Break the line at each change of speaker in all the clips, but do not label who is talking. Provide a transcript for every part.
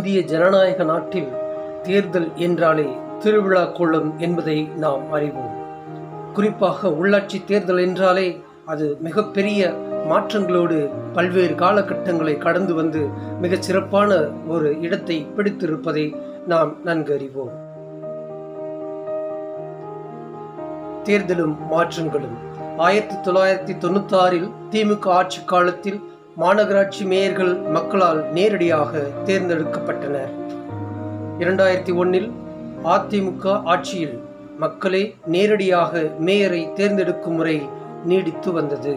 இந்திய ஜனநாயக நாட்டில் தேர்தல் என்றாலே திருவிழா கொள்ளும் என்பதை நாம் அறிவோம் குறிப்பாக உள்ளாட்சி தேர்தல் என்றாலே அது மிகப்பெரிய மாற்றங்களோடு பல்வேறு காலகட்டங்களை கடந்து வந்து மிகச் சிறப்பான ஒரு இடத்தை பிடித்திருப்பதை நாம் நன்கு அறிவோம் தேர்தலும் மாற்றங்களும் ஆயிரத்தி தொள்ளாயிரத்தி தொண்ணூத்தி ஆறில் திமுக ஆட்சி காலத்தில் மாநகராட்சி மேயர்கள் மக்களால் நேரடியாக தேர்ந்தெடுக்கப்பட்டனர் இரண்டாயிரத்தி ஒன்னில் அதிமுக ஆட்சியில் மக்களே நேரடியாக மேயரை தேர்ந்தெடுக்கும் முறை நீடித்து வந்தது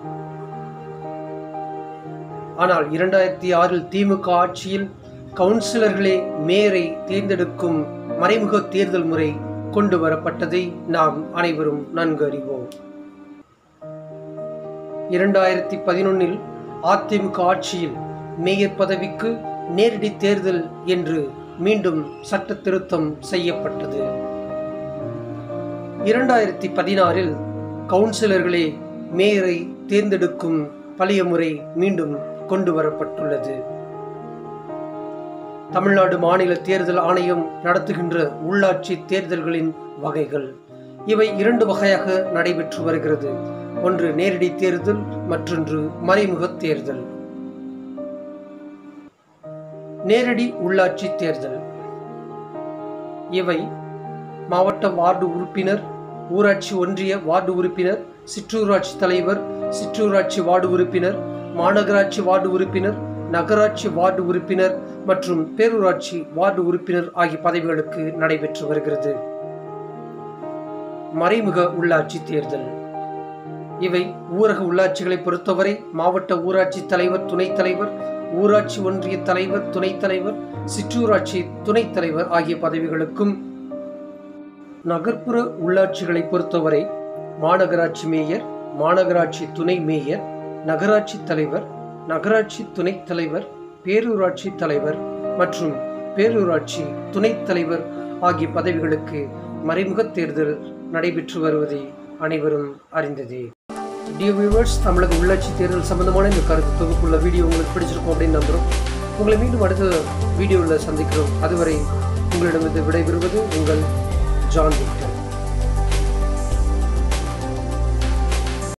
ஆனால் இரண்டாயிரத்தி ஆறில் திமுக ஆட்சியில் கவுன்சிலர்களே மேயரை தேர்ந்தெடுக்கும் மறைமுக தேர்தல் முறை கொண்டு வரப்பட்டதை நாம் அனைவரும் நன்கு அறிவோம் இரண்டாயிரத்தி பதினொன்னில் அதிமுக ஆட்சியில் மேயர் பதவிக்கு நேரடி தேர்தல் என்று மீண்டும் சட்ட திருத்தம் செய்யப்பட்டது இரண்டாயிரத்தி பதினாறில் கவுன்சிலர்களே மேயரை தேர்ந்தெடுக்கும் பழைய முறை மீண்டும் கொண்டு வரப்பட்டுள்ளது தமிழ்நாடு மாநில தேர்தல் ஆணையம் நடத்துகின்ற உள்ளாட்சி தேர்தல்களின் வகைகள் இவை இரண்டு வகையாக நடைபெற்று வருகிறது ஒன்று நேரடி தேர்தல் மற்றொன்று மறைமுக தேர்தல் நேரடி உள்ளாட்சி தேர்தல் இவை மாவட்ட வார்டு உறுப்பினர் ஊராட்சி ஒன்றிய வார்டு உறுப்பினர் சிற்றூராட்சி தலைவர் சிற்றூராட்சி வார்டு உறுப்பினர் மாநகராட்சி வார்டு உறுப்பினர் நகராட்சி வார்டு உறுப்பினர் மற்றும் பேரூராட்சி வார்டு உறுப்பினர் ஆகிய பதவிகளுக்கு நடைபெற்று வருகிறது மறைமுக உள்ளாட்சி தேர்தல் இவை ஊரக உள்ளாட்சிகளை பொறுத்தவரை மாவட்ட ஊராட்சி தலைவர் துணைத் தலைவர் ஊராட்சி ஒன்றிய தலைவர் துணைத் தலைவர் சிற்றூராட்சி துணைத் தலைவர் ஆகிய பதவிகளுக்கும் நகர்ப்புற உள்ளாட்சிகளை பொறுத்தவரை மாநகராட்சி மேயர் மாநகராட்சி துணை மேயர் நகராட்சி தலைவர் நகராட்சி துணைத் தலைவர் பேரூராட்சி தலைவர் மற்றும் பேரூராட்சி துணைத் தலைவர் ஆகிய பதவிகளுக்கு மறைமுக தேர்தல் நடைபெற்று வருவதை அனைவரும் அறிந்ததே டியர் வியூவர்ஸ் தமிழக உள்ளாட்சி தேர்தல் சம்பந்தமான இந்த கருத்து தொகுப்புள்ள வீடியோ உங்களுக்கு பிடிச்சிருக்கும் அப்படின்னு நம்புகிறோம் உங்களை மீண்டும் அடுத்த வீடியோவில் சந்திக்கிறோம் அதுவரை உங்களிடமிருந்து விடைபெறுவது உங்கள் ஜான் விக்டர்